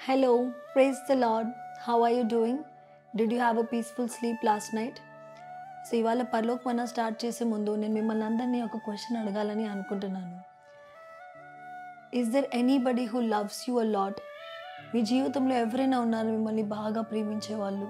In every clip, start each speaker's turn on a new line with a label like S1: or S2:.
S1: Hello, praise the Lord. How are you doing? Did you have a peaceful sleep last night? So ఇవాళ పర్లోక్ మన start చేసే ముందు నేను మిమ్మల్ని అందరినీ ఒక క్వశ్చన్ అడగాలని అనుకుంటున్నాను is there anybody who loves you a lot మీ జీవితంలో ఎవరైనా ఉన్నారు మిమ్మల్ని బాగా ప్రేమించే వాళ్ళు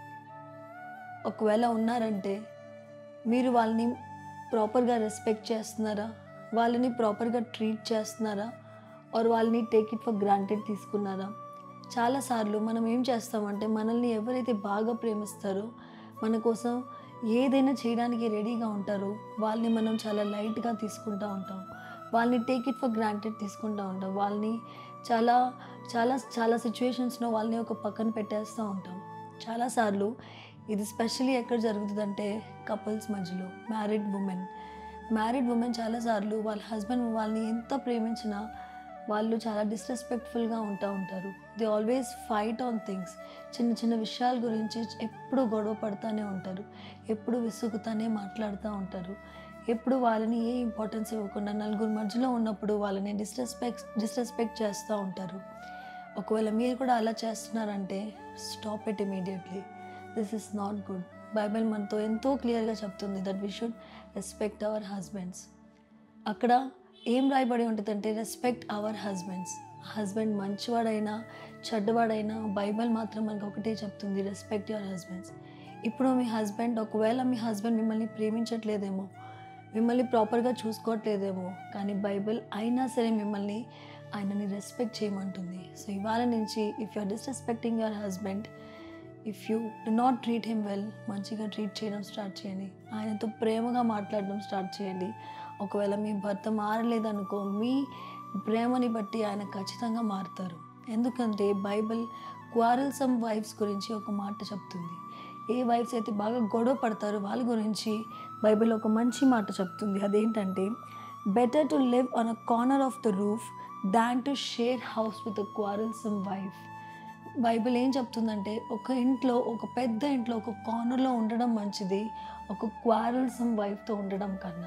S1: ఒకవేళ ఉన్నారంటే మీరు వాళ్ళని ప్రాపర్గా రెస్పెక్ట్ చేస్తున్నారా వాళ్ళని ప్రాపర్గా ట్రీట్ చేస్తున్నారా ఆర్ వాళ్ళని టేక్ ఇట్ ఫర్ గ్రాంటెడ్ తీసుకున్నారా చాలాసార్లు మనం ఏం చేస్తామంటే మనల్ని ఎవరైతే బాగా ప్రేమిస్తారో మన కోసం ఏదైనా చేయడానికి రెడీగా ఉంటారో వాళ్ళని మనం చాలా లైట్గా తీసుకుంటూ ఉంటాం వాళ్ళని టేక్ ఇట్ ఫర్ గ్రాంటెడ్ తీసుకుంటూ ఉంటాం వాళ్ళని చాలా చాలా చాలా సిచ్యువేషన్స్లో వాళ్ళని ఒక పక్కన పెట్టేస్తూ ఉంటాం చాలాసార్లు ఇది స్పెషల్లీ ఎక్కడ జరుగుతుందంటే కపుల్స్ మధ్యలో మ్యారీడ్ ఉమెన్ మ్యారీడ్ ఉమెన్ చాలాసార్లు వాళ్ళ హస్బెండ్ వాళ్ళని ఎంత ప్రేమించినా వాళ్ళు చాలా డిస్రెస్పెక్ట్ఫుల్గా ఉంటూ ఉంటారు they always fight on things చిన్న చిన్న విషయాల గురించి ఎప్పుడు గొడవ పడుతూనే ఉంటారు ఎప్పుడు విసుగుతానే మాట్లాడుతూ ఉంటారు ఎప్పుడు వాళ్ళని ఏ ఇంపార్టెన్స్ ఇవ్వకుండా నలుగురు మధ్యలో ఉన్నప్పుడు వాళ్ళని డిస్రెస్పెక్ట్ డిస్రెస్పెక్ట్ చేస్తూ ఉంటారు ఒకవేళ మీరు కూడా అలా చేస్తున్నారంటే stop it immediately this is not good Bible మనతో ఎంతో క్లియర్గా చెప్తుంది that we should respect our husbands అక్కడ ఏం రాయబడి ఉంటుందంటే రెస్పెక్ట్ అవర్ హస్బెండ్స్ హస్బెండ్ మంచివాడైనా చెడ్డవాడైనా బైబిల్ మాత్రం మనకు ఒకటే చెప్తుంది రెస్పెక్ట్ యువర్ హస్బెండ్స్ ఇప్పుడు మీ హస్బెండ్ ఒకవేళ మీ హస్బెండ్ మిమ్మల్ని ప్రేమించట్లేదేమో మిమ్మల్ని ప్రాపర్గా చూసుకోవట్లేదేమో కానీ బైబిల్ అయినా సరే మిమ్మల్ని ఆయనని రెస్పెక్ట్ చేయమంటుంది సో ఇవాళ నుంచి if you're disrespecting your husband if you do not treat him well మంచిగా ట్రీట్ చేయడం స్టార్ట్ చేయండి ఆయనతో ప్రేమగా మాట్లాడడం స్టార్ట్ చేయండి ఒకవేళ మీ భర్త మారలేదనుకో మీ ప్రేమని బట్టి ఆయన ఖచ్చితంగా మారుతారు ఎందుకంటే బైబిల్ క్వారల్సమ్ వైఫ్స్ గురించి ఒక మాట చెప్తుంది ఏ వైఫ్స్ అయితే బాగా గొడవ పడతారో వాళ్ళ గురించి బైబిల్ ఒక మంచి మాట చెప్తుంది అదేంటంటే better to live on a corner of the roof than to share house with a quarrelsome wife Bible ఏం చెప్తుందంటే ఒక ఇంట్లో ఒక పెద్ద ఇంట్లో ఒక కార్నర్లో ఉండడం మంచిది ఒక క్వారల్సమ్ వైఫ్తో ఉండడం కన్నా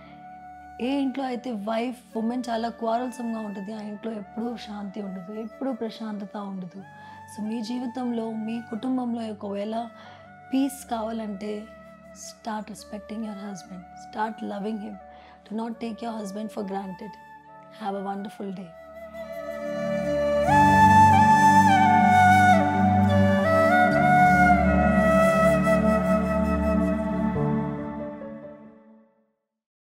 S1: ఏ ఇంట్లో అయితే వైఫ్ ఉమెన్ చాలా క్వారల్సమ్గా ఉంటుంది ఆ ఇంట్లో ఎప్పుడూ శాంతి ఉండదు ఎప్పుడూ ప్రశాంతత ఉండదు సో మీ జీవితంలో మీ కుటుంబంలో ఒకవేళ పీస్ కావాలంటే start respecting your husband start loving him do not take your husband for granted have a wonderful day